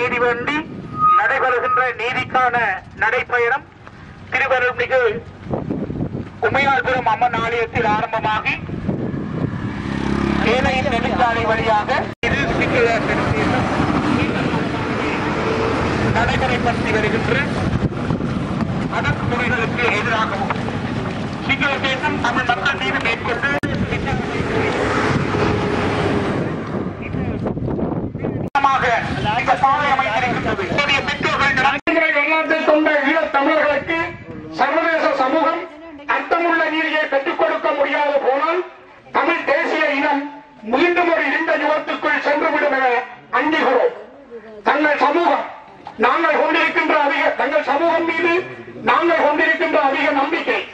நீதி வேண்டி நடைபெறுகின்ற நீதிக்கான நடைப்பயணம் திருவருள்மிகு உமையாள்புரம் அம்மன் ஆலயத்தில் ஆரம்பமாகி ஏனையின் நெடுஞ்சாலை வழியாக இது சிங்கள பெருந்தேசம் நடைமுறைப்படுத்தி வருகின்ற அடக்குமுறைகளுக்கு எதிராகவும் சிங்கள தேசம் தமிழ் மக்கள் மீது மேற்கொண்டு திட்டமாக இந்த பாதை அமைந்திருக்கின்றது என்னுடைய பெற்றோர்கள் நடைமுறை வரலாற்றை கொண்ட ஈழத் தமிழர்களுக்கு சர்வதேச சமூகம் அர்த்தமுள்ள நீதியை பெற்றுக் கொடுக்க முடியாது போனால் தமிழ் தேசிய இனம் மீண்டும் ஒரு இருண்ட யுகத்துக்குள் சென்றுவிடும் என அஞ்சுகிறோம் தங்கள் சமூகம் நாங்கள் கொண்டிருக்கின்ற அதிக தங்கள் சமூகம் மீது நாங்கள் கொண்டிருக்கின்ற அதிக நம்பிக்கை